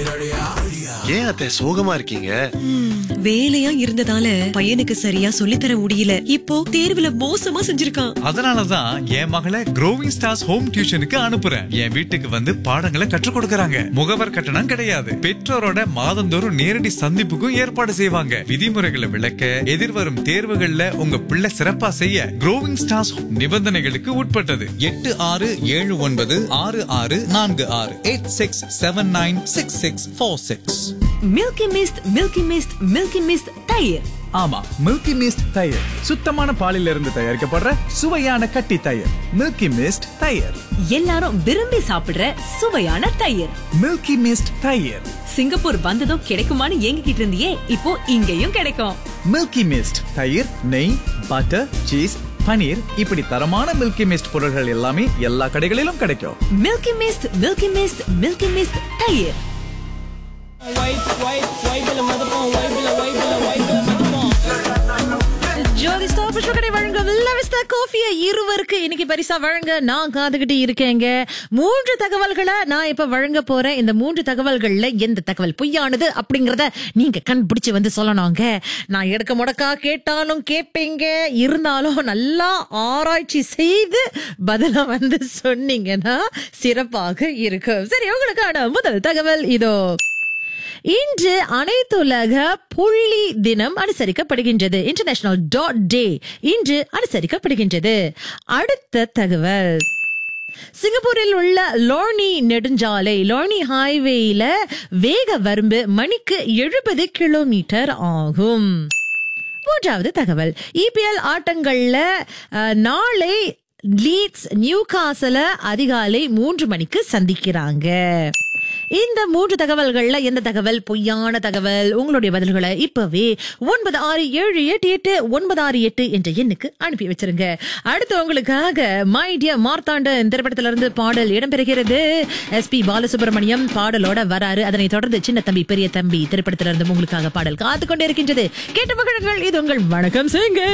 ஏன் அத்தை சோகமா இருக்கீங்க வேலையா இருந்ததால பையனுக்கு சரியா சொல்லித்தர முடியல இப்போ தேர்வுல மோசமா செஞ்சிருக்கான் அதனாலதான் என் மகளை க்ரோவிங் ஸ்டார்ஸ் ஹோம் டியூஷனுக்கு அனுப்புறேன் என் வீட்டுக்கு வந்து பாடங்களை கற்றுக் கொடுக்கறாங்க முகவர் கட்டணம் கிடையாது பெற்றோரோட மாதந்தோறும் நேரடி சந்திப்புக்கும் ஏற்பாடு செய்வாங்க விதிமுறைகளை விளக்க எதிர்வரும் தேர்வுகள்ல உங்க பிள்ளை சிறப்பா செய்ய க்ரோவிங் ஸ்டார்ஸ் நிபந்தனைகளுக்கு உட்பட்டது எட்டு ஆறு ஏழு ஒன்பது ஆறு ஆறு நான்கு ஆறு eight six seven nine six six four six Milky Mist Milky Mist Milky Mist தயிர் ஆமா மில்கி மிஸ்ட் தயிர் சுத்தமான பாலில் இருந்து தயாரிக்கப்படுற சுவையான கட்டி தயிர் மில்கி மிஸ்ட் தயிர் எல்லாரும் விரும்பி சாப்பிடுற சுவையான தயிர் மில்கி மிஸ்ட் தயிர் சிங்கப்பூர் வந்ததும் கிடைக்குமான்னு ஏங்கிக்கிட்டு இருந்தியே இப்போ இங்கேயும் கிடைக்கும் மில்கி மிஸ்ட் தயிர் நெய் பட்டர் சீஸ் பனீர் இப்படி தரமான மில்கி மிஸ்ட் பொருட்கள் எல்லாமே எல்லா கடைகளிலும் கிடைக்கும் Milky Mist Milky Mist Milky Mist தயிர் ஜோதி ஸ்டாப் கடை வழங்கும் லவிஸ்தா கோஃபியை இருவருக்கு இன்னைக்கு பரிசா வழங்க நான் காதுகிட்டு இருக்கேங்க மூன்று தகவல்களை நான் இப்ப வழங்க போறேன் இந்த மூன்று தகவல்கள்ல எந்த தகவல் பொய்யானது அப்படிங்கறத நீங்க கண்டுபிடிச்சு வந்து சொல்லணுங்க நான் எடுக்க முடக்கா கேட்டாலும் கேட்பீங்க இருந்தாலும் நல்லா ஆராய்ச்சி செய்து பதில வந்து சொன்னீங்கன்னா சிறப்பாக இருக்கும் சரி உங்களுக்கான முதல் தகவல் இதோ இன்று அனைத்துலக புள்ளி தினம் அனுசரிக்கப்படுகின்றது இன்டர்நேஷனல் டாட் டே இன்று அனுசரிக்கப்படுகின்றது அடுத்த தகவல் சிங்கப்பூரில் உள்ள லோனி நெடுஞ்சாலை லோனி ஹைவேல வேக வரம்பு மணிக்கு எழுபது கிலோமீட்டர் ஆகும் மூன்றாவது தகவல் இபிஎல் ஆட்டங்கள்ல அஹ், நாளை லீட்ஸ் நியூ காசல அதிகாலை மூன்று மணிக்கு சந்திக்கிறாங்க இந்த மூன்று தகவல்கள்ல எந்த தகவல் பொய்யான தகவல் உங்களுடைய பதில்களை இப்பவே ஒன்பது ஆறு ஏழு எட்டு எட்டு ஒன்பது ஆறு எட்டு என்ற எண்ணுக்கு அனுப்பி வச்சிருங்க அடுத்து உங்களுக்காக மை டியர் மார்த்தாண்டன் திரைப்படத்துல இருந்து பாடல் இடம்பெறுகிறது எஸ்பி பாலசுப்ரமணியம் பாடலோட வராரு அதனை தொடர்ந்து சின்ன தம்பி பெரிய தம்பி திரைப்படத்துல இருந்து உங்களுக்காக பாடல் காத்து கொண்டே இருக்கின்றது கேட்ட மகளுங்கள் இது உங்கள் வணக்கம் செய்யுங்க